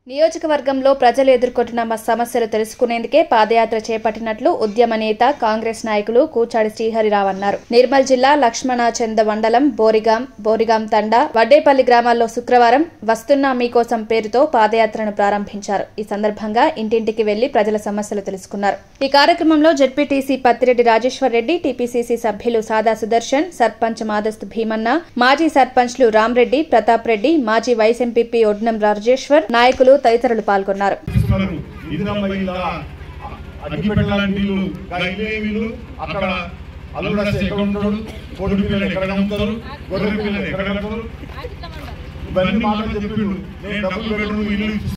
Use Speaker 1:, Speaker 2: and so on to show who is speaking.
Speaker 1: నియోజకవర్గంలో ప్రజలు ఎదుర్కొంటున్న మ- సమస్యలు తెలుసుకునేందుకే పాదయాత్ర చేపట్టినట్లు ఉద్యమ నేత కాంగ్రెస్ నాయకులు కూచాడి శ్రీహరిరావు అన్నారు నిర్మల్ జిల్లా లక్ష్మణచంద మండలం బోరిగాం బోరిగాం తండా వడ్డేపల్లి గ్రామాల్లో శుక్రవారం వస్తున్నా మీకోసం పేరుతో పాదయాత్రను ప్రారంభించారు ఈ సందర్భంగా ఇంటింటికి వెళ్లి ప్రజల సమస్యలు తెలుసుకున్నారు ఈ కార్యక్రమంలో జెడ్పీటీసీ పత్తిరెడ్డి రాజేశ్వర్ రెడ్డి టీపీసీసీ సభ్యులు సాదా సుదర్శన్ సర్పంచ్ మాదస్తు భీమన్న మాజీ సర్పంచ్లు రామ్రెడ్డి ప్రతాప్ రెడ్డి మాజీ వైస్ ఎంపీపీ ఒడ్నం రాజేశ్వర్ నాయకులు తదితరులు పాల్గొన్నారు
Speaker 2: తీసుకున్నారు ఇందిరమ్మ ఇల్లా అగ్గిపెట్టలాంటి ఇల్లు గా ఇల్లే ఇల్లు అక్కడ అల్లుడస్ ఎక్కడ ఉంటాడు కోడి పిల్లలు ఎక్కడ అమ్ముతారు గొర్రె పిల్లలు ఎక్కడ కడతారు ఇవన్నీ మాటలు చెప్పిండు నేను డబ్బులు పెట్టను ఇల్లు